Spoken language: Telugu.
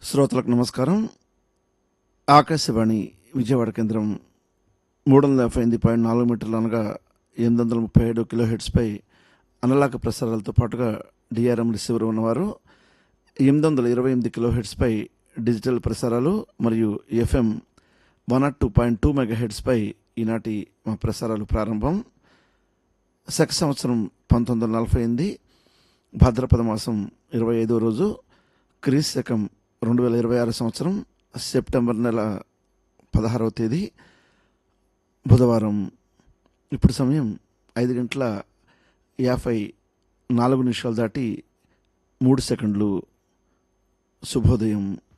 శ్రోతలకు నమస్కారం ఆకాశవాణి విజయవాడ కేంద్రం మూడు వందల యాభై ఎనిమిది పాయింట్ నాలుగు మీటర్లు అనగా ఎనిమిది వందల ముప్పై ఏడు కిలో హెడ్స్పై అనలాగ ప్రసారాలతో పాటుగా డిఆర్ఎం రిసీవర్ ఉన్నవారు ఎనిమిది వందల ఇరవై ఎనిమిది కిలో హెడ్స్పై డిజిటల్ ప్రసారాలు మరియు FM one nought two point two మెగా హెడ్స్పై ఈనాటి మా ప్రసారాలు ప్రారంభం శక సంవత్సరం పంతొమ్మిది వందల నలభై ఎనిమిది భాద్రపద మాసం ఇరవై ఐదో రోజు క్రీస్ శకం రెండు వేల ఇరవై ఆరు సంవత్సరం సెప్టెంబర్ నెల పదహారవ తేదీ బుధవారం ఇప్పుడు సమయం ఐదు గంటల యాభై నాలుగు నిమిషాలు దాటి మూడు సెకండ్లు శుభోదయం